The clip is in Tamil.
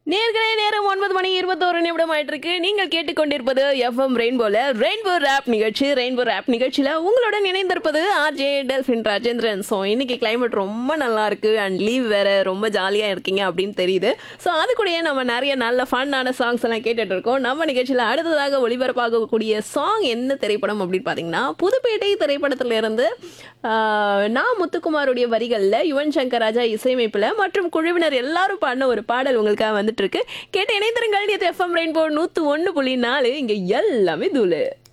நேர்களே நேரம் ஒன்பது மணி இருபத்தோரு நிமிடம் ஆயிட்டு இருக்கு நீங்கள் கேட்டுக்கொண்டிருப்பது எஃப்எம் ரெயின்போல ரெயின்போ ரேப் நிகழ்ச்சி ரெயின்போ ரேப் நிகழ்ச்சியில உங்களுடன் இணைந்திருப்பது ஆர்ஜே டெல்பின் ராஜேந்திரன் ஸோ இன்னைக்கு கிளைமேட் ரொம்ப நல்லா இருக்கு அண்ட் லீவ் வேற ரொம்ப ஜாலியா இருக்கீங்க அப்படின்னு தெரியுது ஸோ அது கூடயே நம்ம நிறைய நல்ல ஃபன்னான சாங்ஸ் எல்லாம் கேட்டுட்டு இருக்கோம் நம்ம நிகழ்ச்சியில அடுத்ததாக ஒளிபரப்பாகக்கூடிய சாங் என்ன திரைப்படம் அப்படின்னு பாத்தீங்கன்னா புதுப்பேட்டை திரைப்படத்துல இருந்து ஆஹ், நா முத்துக்குமாருடைய வரிகள்ல யுவன் சங்கர் ராஜா இசையமைப்புல மற்றும் குழுவினர் எல்லாரும் பாடின ஒரு பாடல் உங்களுக்காக வந்துட்டு இருக்கு கேட்டு இணைந்திருங்கள் இது எஃப்எம் ரெயின்போ நூத்து ஒன்று புள்ளி நாலு இங்க எல்லாமே தூளு